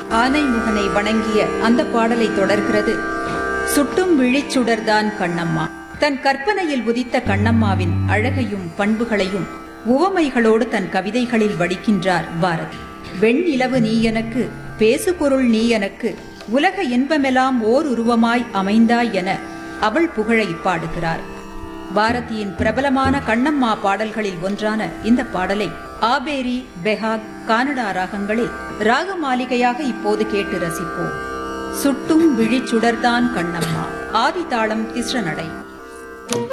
ஆனைமுகனை வணங்கிய அந்த பாடலை தொடர்கிறது சுட்டும் விழிச்சுடர்தான் கண்ணம்மா தன் கற்பனையில் உதித்த கண்ணம்மாவின் அழகையும் பண்புகளையும் உவமைகளோடு தன் கவிதைகளில் வடிக்கின்றார் பாரதி வெண்ணிலவு நீ எனக்கு பேசுபொருள் நீ எனக்கு உலக இன்பமெல்லாம் ஓர் உருவமாய் அமைந்தாய் என அவள் புகழை பாடுகிறார் பாரதியின் பிரபலமான கண்ணம்மா பாடல்களில் ஒன்றான இந்த பாடலை ஆபேரி பெஹாக் கானடா ராகங்களில் ராக மாளிகையாக இப்போது கேட்டு ரசிப்போம் சுட்டும் விழிச்சுடர்தான் கண்ணம்மா ஆதிதாளம் திஸ்ர நடை